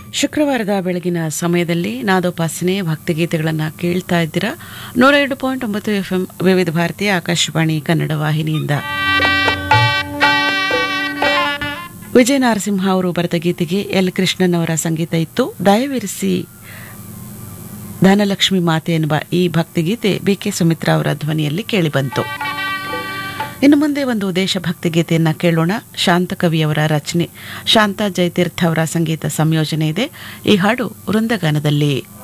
ಶುಕ್ರವಾರದ ಬೆಳಗಿನ ಸಮಯದಲ್ಲಿ ನಾದೋಪಾಸನೆ ಭಕ್ತಿಗೀತೆಗಳನ್ನು ಕೇಳ್ತಾ ಇದ್ದೀರಾ ನೂರ ಎರಡು ಪಾಯಿಂಟ್ ಒಂಬತ್ತು ಎಫ್ ಎಂ ವಿವಿಧ ಭಾರತೀಯ ಆಕಾಶವಾಣಿ ಕನ್ನಡ ವಾಹಿನಿಯಿಂದ ವಿಜಯ ನರಸಿಂಹ ಅವರು ಬರೆದ ಗೀತೆಗೆ ಎಲ್ ಕೃಷ್ಣನ್ ಅವರ ಸಂಗೀತ ಇತ್ತು ದಯವಿರಿಸಿ ಧನಲಕ್ಷ್ಮಿ ಮಾತೆ ಎನ್ನುವ ಈ ಭಕ್ತಿಗೀತೆ ಬಿ ಕೆ ಸುಮಿತ್ರಾ ಅವರ ಧ್ವನಿಯಲ್ಲಿ ಕೇಳಿಬಂತು ಇನ್ನು ಮುಂದೆ ಒಂದು ದೇಶಭಕ್ತಿ ಗೀತೆಯನ್ನ ಕೇಳೋಣ ಶಾಂತಕವಿಯವರ ರಚನೆ ಶಾಂತಾ ಜಯತೀರ್ಥ ಅವರ ಸಂಗೀತ ಸಂಯೋಜನೆ ಇದೆ ಈ ಹಾಡು ವೃಂದಗಾನದಲ್ಲಿ